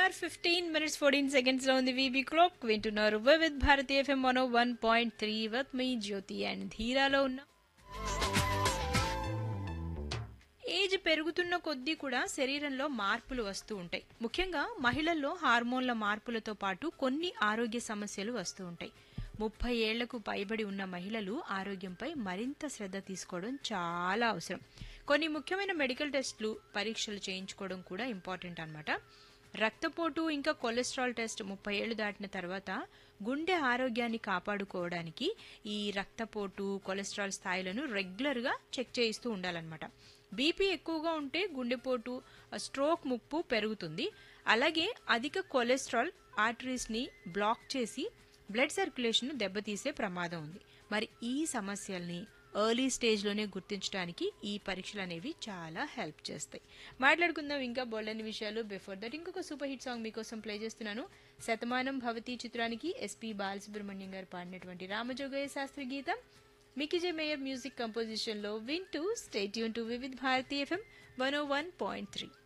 hour fifteen minutes fourteen seconds లో ఉంది VB clock వింటున్నారు with Bharati FM one one point three with మీ Jyothi and ధీరాలో ఉన్న ఏజ్ పెరుగుతున్న కొద్దీ కూడా శరీరంలో మార్పులు వస్తూ ఉంటాయి ముఖ్యంగా మహిళల్లో హార్మోన్ల మార్పులతో పాటు కొన్ని ఆరోగ్య సమస్యలు వస్తూ ఉంటాయి ముప్పై ఏళ్లకు పైబడి ఉన్న మహిళలు ఆరోగ్యంపై మరింత శ్రద్ధ తీసుకోవడం చాలా అవసరం కొన్ని ముఖ్యమైన మెడికల్ టెస్టులు పరీక్షలు చేయించుకోవడం కూడా ఇంపార్టెంట్ అన్నమాట రక్తపోటు ఇంకా కొలెస్ట్రాల్ టెస్ట్ ముప్పై ఏళ్లు దాటిన తర్వాత గుండె ఆరోగ్యాన్ని కాపాడుకోవడానికి ఈ రక్తపోటు కొలెస్ట్రాల్ స్థాయిలను రెగ్యులర్గా చెక్ చేయిస్తూ ఉండాలన్నమాట బీపీ ఎక్కువగా ఉంటే గుండెపోటు స్ట్రోక్ ముప్పు పెరుగుతుంది అలాగే అధిక కొలెస్ట్రాల్ ఆర్టరీస్ని బ్లాక్ చేసి బ్లడ్ సర్క్యులేషన్ దెబ్బతీసే ప్రమాదం ఉంది మరి ఈ సమస్యల్ని ఎర్లీ స్టేజ్లోనే గుర్తించడానికి ఈ పరీక్షలు అనేవి చాలా హెల్ప్ చేస్తాయి మాట్లాడుకుందాం ఇంకా బోల్డని విషయాలు బిఫోర్ దట్ ఇంకొక సూపర్ హిట్ సాంగ్ మీకోసం ప్లే చేస్తున్నాను శతమానం భవతి చిత్రానికి ఎస్పీ బాలసుబ్రహ్మణ్యం గారు పాడినటువంటి రామజోగయ్య శాస్త్రి గీతం మికిజే మేయర్ మ్యూజిక్ కంపోజిషన్లో వింటూ stay tuned to Vividh Bharati FM one O one point three